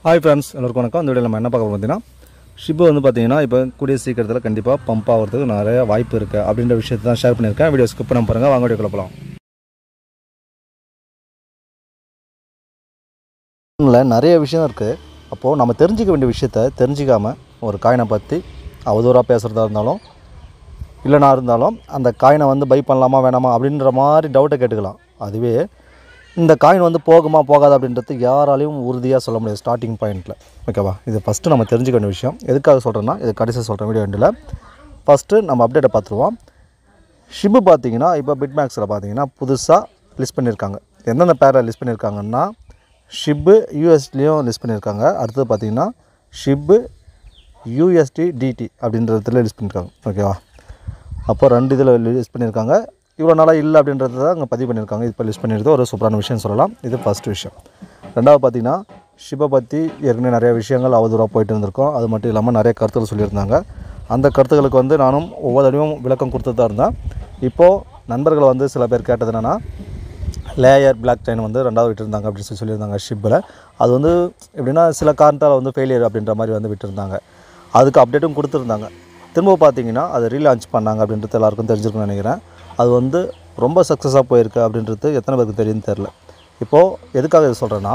hi friends எல்லாருக்கும் வணக்கம் இந்த வீடியோ நம்ம என்ன பார்க்க போறோம் பார்த்தீங்கன்னா ஷிப்பு வந்து பார்த்தீங்கன்னா இப்போ கூடிய சீக்கிரத்தில் கண்டிப்பாக பம்ப் ஆகிறதுக்கு நிறைய வாய்ப்பு இருக்குது அப்படின்ற விஷயத்தை தான் ஷேர் பண்ணியிருக்கேன் வீடியோ ஸ்கிப் பண்ண பாருங்கள் வாங்க வீடியோ கிளப்பலாம் இல்லை நிறைய விஷயம் இருக்குது அப்போது நம்ம தெரிஞ்சிக்க வேண்டிய விஷயத்த தெரிஞ்சிக்காமல் ஒரு காயினை பற்றி அவதூறாக பேசுகிறதா இருந்தாலும் இல்லைனா இருந்தாலும் அந்த காயினை வந்து பை பண்ணலாமா வேணாமா அப்படின்ற மாதிரி டவுட்டை கேட்டுக்கலாம் அதுவே இந்த காயின் வந்து போகுமா போகாது அப்படின்றது யாராலையும் உறுதியாக சொல்ல முடியாது ஸ்டார்டிங் பாயிண்ட்டில் ஓகேவா இது ஃபஸ்ட்டு நம்ம தெரிஞ்சுக்க வேண்டிய விஷயம் எதுக்காக சொல்கிறேன்னா இது கடைசியாக சொல்கிறேன் வீடியோ எண்டில் ஃபஸ்ட்டு நம்ம அப்டேட்டை பார்த்துருவோம் ஷிப்பு பார்த்தீங்கன்னா இப்போ பிட்மேக்ஸில் பார்த்தீங்கன்னா புதுசாக லிஸ்ட் பண்ணியிருக்காங்க எந்தெந்த பேரில் லிஸ்ட் பண்ணியிருக்காங்கன்னா ஷிப்பு யூஎஸ்டிலையும் லிஸ்ட் பண்ணியிருக்காங்க அடுத்தது பார்த்தீங்கன்னா ஷிப்பு யூஎஸ்டி டிடி அப்படின்றதுல லிஸ்ட் பண்ணியிருக்காங்க ஓகேவா அப்போ ரெண்டு இதில் லிஸ்ட் பண்ணியிருக்காங்க இவ்வளோ நாளாக இல்லை அப்படின்றது தான் அங்கே பதிவு பண்ணியிருக்காங்க இப்போ லிஸ்ட் பண்ணியிருக்கிறது ஒரு சூப்பரான விஷயம் சொல்லலாம் இது ஃபஸ்ட் விஷயம் ரெண்டாவது பார்த்தீங்கன்னா ஷிப்பை பற்றி ஏற்கனவே நிறைய விஷயங்கள் அவதூறாக போயிட்டு இருந்திருக்கோம் அது மட்டும் இல்லாமல் நிறைய கருத்துக்கள் சொல்லியிருந்தாங்க அந்த கருத்துக்களுக்கு வந்து நானும் ஒவ்வொரு தடவையும் விளக்கம் கொடுத்துட்டு தான் இருந்தேன் இப்போது நண்பர்கள் வந்து சில பேர் கேட்டது என்னென்னா லேயர் பிளாக் செயின் வந்து ரெண்டாவது விட்டுருந்தாங்க அப்படின்னு சொல்லி சொல்லியிருந்தாங்க ஷிப்பில் அது வந்து எப்படின்னா சில காரணத்தால் வந்து ஃபெயிலியர் அப்படின்ற மாதிரி வந்து விட்டுருந்தாங்க அதுக்கு அப்டேட்டும் கொடுத்துருந்தாங்க திரும்ப பார்த்தீங்கன்னா அதை ரீலான்ச் பண்ணாங்க அப்படின்றது எல்லாருக்கும் தெரிஞ்சிருக்கும்னு நினைக்கிறேன் அது வந்து ரொம்ப சக்ஸஸாக போயிருக்கு அப்படின்றது எத்தனை பேருக்கு தெரியும்னு தெரில இப்போது எதுக்காக இது சொல்கிறேன்னா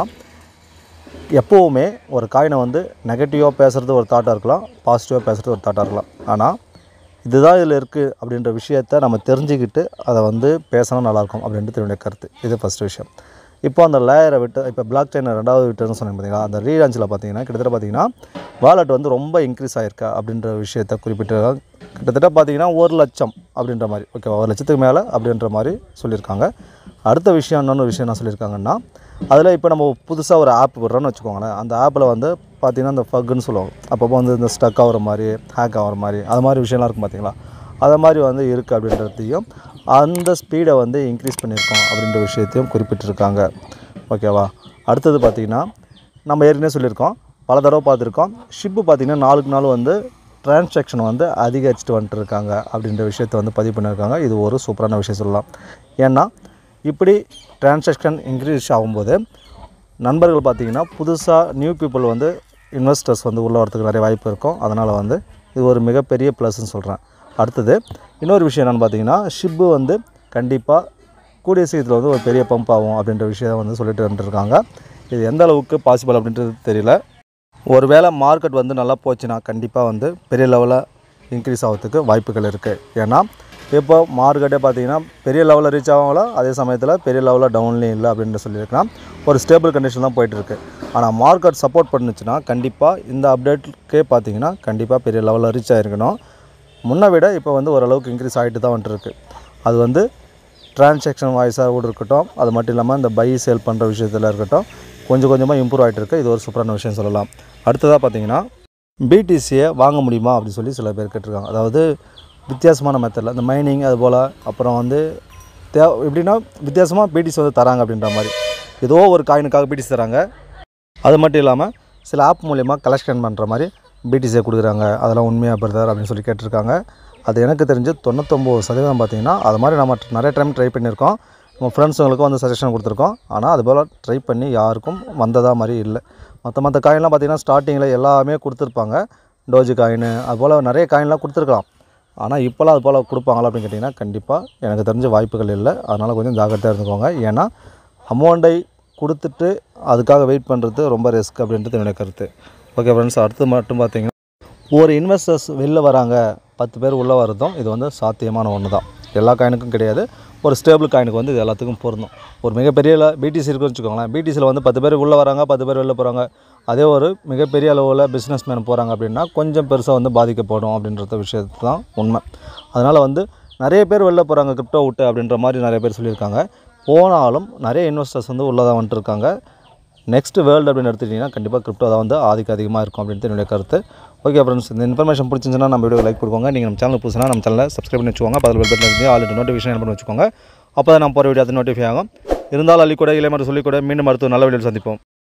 எப்போவுமே ஒரு காயினை வந்து நெகட்டிவாக பேசுகிறது ஒரு தாட்டாக இருக்கலாம் பாசிட்டிவாக பேசுகிறது ஒரு தாட்டாக இருக்கலாம் ஆனால் இதுதான் இதில் இருக்குது அப்படின்ற விஷயத்த நம்ம தெரிஞ்சுக்கிட்டு அதை வந்து பேசினா நல்லாயிருக்கும் அப்படின்றது என்னுடைய கருத்து இது ஃபஸ்ட் விஷயம் இப்போ அந்த லேயரை விட்டு இப்போ பிளாக் செயினை ரெண்டாவது விட்டுன்னு சொன்னீங்க பார்த்தீங்களா அந்த ரீலான்ச்சில் பார்த்தீங்கன்னா கிட்டத்தட்ட பார்த்தீங்கன்னா வாலெட் வந்து ரொம்ப இன்க்ரீஸ் ஆகிருக்கு அப்படின்ற விஷயத்த குறிப்பிட்டிருக்காங்க கிட்டத்தட்ட பார்த்தீங்கன்னா ஒரு லட்சம் அப்படின்ற மாதிரி ஓகே ஒரு லட்சத்துக்கு மேலே அப்படின்ற மாதிரி சொல்லியிருக்காங்க அடுத்த விஷயம் இன்னொன்று விஷயம் என்ன சொல்லியிருக்காங்கன்னா அதில் இப்போ நம்ம புதுசாக ஒரு ஆப் விடுறோன்னு வச்சுக்கோங்களேன் அந்த ஆப்பில் வந்து பார்த்திங்கன்னா இந்த ஃபக்குன்னு சொல்லுவாங்க அப்பப்போ வந்து இந்த ஸ்டக் ஆகிற மாதிரி ஹேக் ஆகிற மாதிரி அது மாதிரி விஷயம்லாம் இருக்கும் பார்த்தீங்களா அது மாதிரி வந்து இருக்குது அப்படின்றதையும் அந்த ஸ்பீடை வந்து இன்க்ரீஸ் பண்ணியிருக்கோம் அப்படின்ற விஷயத்தையும் குறிப்பிட்டிருக்காங்க ஓகேவா அடுத்தது பார்த்திங்கன்னா நம்ம ஏற்கனவே சொல்லியிருக்கோம் பல தடவை பார்த்துருக்கோம் ஷிப்பு பார்த்திங்கன்னா நாளுக்கு நாள் வந்து டிரான்சாக்ஷன் வந்து அதிகரிச்சுட்டு வந்துட்டு இருக்காங்க அப்படின்ற விஷயத்தை வந்து பதிவு பண்ணியிருக்காங்க இது ஒரு சூப்பரான விஷயம் சொல்லலாம் ஏன்னா இப்படி டிரான்சாக்ஷன் இன்க்ரீஸ் ஆகும்போது நண்பர்கள் பார்த்திங்கன்னா புதுசாக நியூ பீப்புள் வந்து இன்வெஸ்டர்ஸ் வந்து உள்ள வரதுக்கு நிறைய வாய்ப்பு இருக்கும் அதனால் வந்து இது ஒரு மிகப்பெரிய ப்ளஸ்ன்னு சொல்கிறேன் அடுத்தது இன்னொரு விஷயம் என்னென்னு பார்த்தீங்கன்னா ஷிப்பு வந்து கண்டிப்பாக கூடிய சீக்கிரத்தில் வந்து ஒரு பெரிய பம்ப் ஆகும் அப்படின்ற விஷயம் வந்து சொல்லிட்டு வந்துருக்காங்க இது எந்த அளவுக்கு பாசிபிள் அப்படின்றது தெரியல ஒருவேளை மார்க்கெட் வந்து நல்லா போச்சுன்னா கண்டிப்பாக வந்து பெரிய லெவலில் இன்க்ரீஸ் ஆகிறதுக்கு வாய்ப்புகள் இருக்குது ஏன்னா இப்போ மார்க்கெட்டே பார்த்தீங்கன்னா பெரிய லெவலில் ரீச் ஆகல அதே சமயத்தில் பெரிய லெவலில் டவுன்லேயும் இல்லை அப்படின்னு சொல்லியிருக்கலாம் ஒரு ஸ்டேபிள் கண்டிஷன் தான் போயிட்டுருக்கு ஆனால் மார்க்கெட் சப்போர்ட் பண்ணுச்சுன்னா கண்டிப்பாக இந்த அப்டேட்டுக்கே பார்த்தீங்கன்னா கண்டிப்பாக பெரிய லெவலில் ரீச் ஆகிருக்கணும் முன்னை விட இப்போ வந்து ஓரளவுக்கு இன்க்ரீஸ் ஆகிட்டு தான் வந்துட்டுருக்கு அது வந்து டிரான்சாக்ஷன் வாய்ஸாக கூட இருக்கட்டும் அது மட்டும் இல்லாமல் இந்த பை சேல் பண்ணுற விஷயத்தில் இருக்கட்டும் கொஞ்சம் கொஞ்சமாக இம்ப்ரூவ் ஆகிட்டு இருக்கு இது ஒரு சூப்பரான விஷயம் சொல்லலாம் அடுத்ததாக பார்த்தீங்கன்னா பிடிசியை வாங்க முடியுமா அப்படின்னு சொல்லி சில பேர் கேட்டிருக்காங்க அதாவது வித்தியாசமான மெத்தடில் இந்த மைனிங் அது போல் அப்புறம் வந்து தே எப்படின்னா வித்தியாசமாக பிடிசி வந்து தராங்க அப்படின்ற மாதிரி ஏதோ ஒரு காயினுக்காக பிடிசி தராங்க அது மட்டும் இல்லாமல் சில ஆப் மூலயமா கலெக்ஷன் பண்ணுற மாதிரி பிடிசியை கொடுக்குறாங்க அதெல்லாம் உண்மையாக பிரதர் அப்படின்னு சொல்லி கேட்டிருக்காங்க அது எனக்கு தெரிஞ்சு தொண்ணூத்தொம்பது சதவீதம் பார்த்தீங்கன்னா அது மாதிரி நம்ம நிறைய டைம் ட்ரை பண்ணியிருக்கோம் நம்ம ஃப்ரெண்ட்ஸுங்களுக்கும் வந்து சஜஷன் கொடுத்துருக்கோம் ஆனால் அது போல் ட்ரை பண்ணி யாருக்கும் வந்ததா மாதிரி இல்லை மற்ற மற்ற காயின்லாம் பார்த்தீங்கன்னா ஸ்டார்டிங்கில் எல்லாமே கொடுத்துருப்பாங்க டோஜி காயின் அது போல் நிறைய காயின்லாம் கொடுத்துருக்கலாம் ஆனால் இப்போலாம் அது போல் கொடுப்பாங்களா அப்படின்னு கேட்டிங்கன்னா கண்டிப்பாக எனக்கு தெரிஞ்ச வாய்ப்புகள் இல்லை அதனால் கொஞ்சம் ஜாக்கிரதையாக இருந்துக்கோங்க ஏன்னா அமௌண்ட்டை கொடுத்துட்டு அதுக்காக வெயிட் பண்ணுறது ரொம்ப ரிஸ்க் அப்படின்றது என்னுடைய கருத்து ஓகே ஃப்ரெண்ட்ஸ் அடுத்து மட்டும் பார்த்தீங்கன்னா ஒரு இன்வெஸ்டர்ஸ் வெளில வராங்க பத்து பேர் உள்ளே வரதும் இது வந்து சாத்தியமான ஒன்று தான் எல்லா காயினுக்கும் கிடையாது ஒரு ஸ்டேபிள் காயினுக்கு வந்து இது எல்லாத்துக்கும் பொருந்தும் ஒரு மிகப்பெரிய பிடிசி இருக்குன்னு வச்சுக்கோங்களேன் பிடிசியில் வந்து பத்து பேர் உள்ளே வராங்க பத்து பேர் வெளில போகிறாங்க அதே ஒரு மிகப்பெரிய அளவில் பிஸ்னஸ் மேன் போகிறாங்க அப்படின்னா கொஞ்சம் பெருசாக வந்து பாதிக்கப்படும் அப்படின்றத விஷயத்து தான் உண்மை அதனால் வந்து நிறைய பேர் வெளில போகிறாங்க கிரிப்டோ விட்டு அப்படின்ற மாதிரி நிறைய பேர் சொல்லியிருக்காங்க போனாலும் நிறைய இன்வெஸ்டர்ஸ் வந்து உள்ளே தான் வந்துட்டு இருக்காங்க நெக்ஸ்ட் வேர்ல்டு அப்படின்னு எடுத்துக்கிட்டிங்கன்னா கண்டிப்பாக கிரிப்டோ தான் வந்து ஆதிக்க அதிகமாக இருக்கும் அப்படின்ட்டு என்னுடைய கருத்து ஓகே ஃப்ரெண்ட்ஸ் இந்த இன்ஃபர்மேஷன் பிடிச்சிருந்துச்சுன்னா நம்ம வீடியோ லைக் கொடுக்கோங்க நீங்கள் நம்ம சேனல் புதுசுனா நம்ம சேனலை சப்ஸ்கிரைப் பண்ணி வச்சுக்கோங்க பதில் பெல் பட்டன் இருந்து ஆல்ரெடி நோட்டிஃபிகேஷன் பண்ணி வச்சுக்கோங்க அப்போ தான் நம்ம போகிற வீடியோ அது நோட்டிஃபை ஆகும் இருந்தாலும் அள்ளி கூட இல்லை மாதிரி சொல்லிக் கூட மீண்டும் அடுத்து நல்ல வீடியோ சந்திப்போம்